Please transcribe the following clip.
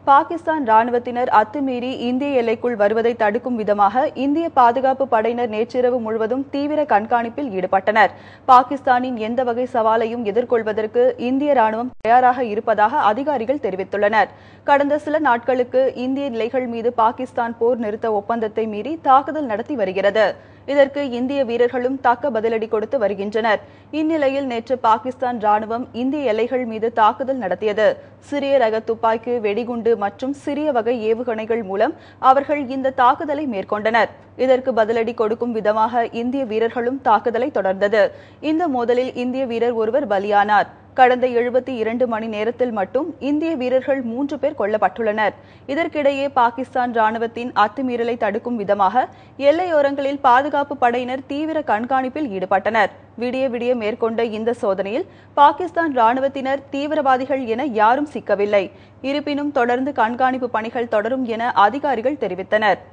பாகிஸ்தான் ராணுவத்தினர் அத்துமீறி இந்திய எல்லைக்குள் வருவதை தடுக்கும் விதமாக இந்திய பாதுகாப்பு படையினர் நேற்றிரவு முழுவதும் தீவிர கண்காணிப்பில் ஈடுபட்டனர் பாகிஸ்தானின் எந்த வகை சவாலையும் எதிர்கொள்வதற்கு இந்திய ராணுவம் தயாராக இருப்பதாக அதிகாரிகள் தெரிவித்துள்ளனர் கடந்த சில நாட்களுக்கு இந்திய நிலைகள் மீது பாகிஸ்தான் போர் நிறுத்த ஒப்பந்தத்தை மீறி தாக்குதல் நடத்தி வருகிறது இதற்கு இந்திய வீரர்களும் தக்க பதிலடி கொடுத்து வருகின்றனர் இந்நிலையில் நேற்று பாகிஸ்தான் ராணுவம் இந்திய எல்லைகள் மீது தாக்குதல் நடத்தியது சிறிய ரக துப்பாக்கி வெடிகுண்டு மற்றும் சிறிய வகை ஏவுகணைகள் மூலம் அவர்கள் இந்த தாக்குதலை மேற்கொண்டனர் இதற்கு பதிலடி கொடுக்கும் விதமாக இந்திய வீரர்களும் தாக்குதலை தொடர்ந்தது இந்த மோதலில் இந்திய வீரர் ஒருவர் பலியானார் கடந்த எழுபத்தி இரண்டு மணி நேரத்தில் மட்டும் இந்திய வீரர்கள் மூன்று பேர் கொல்லப்பட்டுள்ளனர் இதற்கிடையே பாகிஸ்தான் ராணுவத்தின் அத்துமீறலை தடுக்கும் விதமாக எல்லையோரங்களில் பாதுகாப்பு படையினர் தீவிர கண்காணிப்பில் ஈடுபட்டனர் விடிய விடிய மேற்கொண்ட இந்த சோதனையில் பாகிஸ்தான் ராணுவத்தினர் தீவிரவாதிகள் என யாரும் சிக்கவில்லை இருப்பினும் தொடர்ந்து கண்காணிப்பு பணிகள் தொடரும் என அதிகாரிகள் தெரிவித்தனர்